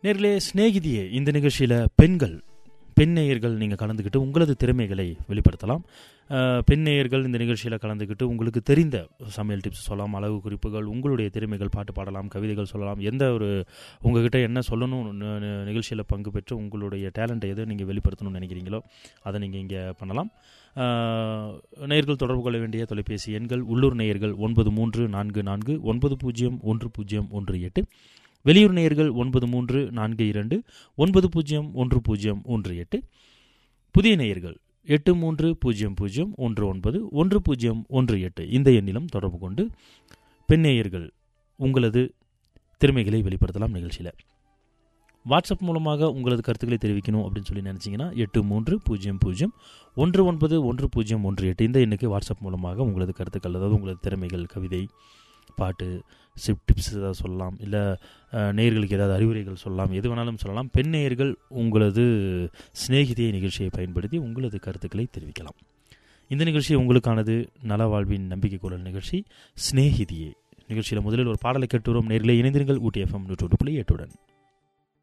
நேர்களே சிநேகிதியே இந்த நிகழ்ச்சியில் பெண்கள் பெண் நேயர்கள் நீங்கள் கலந்துக்கிட்டு உங்களது திறமைகளை வெளிப்படுத்தலாம் அஹ், பெண் நேயர்கள் இந்த நிகழ்ச்சியில் கலந்துக்கிட்டு உங்களுக்கு தெரிந்த சமையல் டிப்ஸ் சொல்லலாம் அளவு குறிப்புகள் உங்களுடைய திறமைகள் பாட்டு பாடலாம் கவிதைகள் சொல்லலாம் எந்த ஒரு உங்ககிட்ட என்ன சொல்லணும் நிகழ்ச்சியில் பங்கு பெற்று உங்களுடைய டேலண்ட்டை எது நீங்கள் வெளிப்படுத்தணும்னு நினைக்கிறீங்களோ அதை நீங்கள் இங்கே பண்ணலாம் அஹ், நேயர்கள் தொடர்பு கொள்ள வேண்டிய தொலைபேசி எண்கள் உள்ளூர் நேயர்கள் ஒன்பது மூன்று நான்கு நான்கு ஒன்பது பூஜ்ஜியம் ஒன்று பூஜ்ஜியம் ஒன்று எட்டு வெளியூர் நேயர்கள் ஒன்பது மூன்று நான்கு இரண்டு ஒன்பது பூஜ்ஜியம் ஒன்று பூஜ்ஜியம் ஒன்று எட்டு புதிய நேயர்கள் எட்டு மூன்று பூஜ்ஜியம் பூஜ்ஜியம் ஒன்று ஒன்பது ஒன்று பூஜ்ஜியம் ஒன்று எட்டு இந்த எண்ணிலும் தொடர்பு கொண்டு பெண் நேயர்கள் உங்களது திறமைகளை வெளிப்படுத்தலாம் நிகழ்ச்சியில் வாட்ஸ்அப் மூலமாக உங்களது கருத்துக்களை தெரிவிக்கணும் அப்படின்னு சொல்லி நினச்சிங்கன்னா எட்டு மூன்று பூஜ்ஜியம் பூஜ்ஜியம் ஒன்று ஒன்பது ஒன்று பூஜ்ஜியம் ஒன்று எட்டு இந்த எண்ணுக்கு வாட்ஸ்அப் மூலமாக உங்களது கருத்துக்கள் அதாவது உங்களது திறமைகள் கவிதை பாட்டு சிப் டிப்ஸ் ஏதாவது சொல்லலாம் இல்லை நேயர்களுக்கு ஏதாவது அறிவுரைகள் சொல்லலாம் எது வேணாலும் சொல்லலாம் பெண் நேயர்கள் உங்களது சிநேகிதியை நிகழ்ச்சியை பயன்படுத்தி உங்களது கருத்துக்களை தெரிவிக்கலாம் இந்த நிகழ்ச்சி உங்களுக்கானது நல வாழ்வின் நம்பிக்கை குரல் நிகழ்ச்சி சிநேகிதியே நிகழ்ச்சியில் முதலில் ஒரு பாடலை கேட்டு வரும் நேர்களை இணைந்திருங்கள் ஊட்டி எஃப்எம் நூற்று புள்ளி எட்டுடன்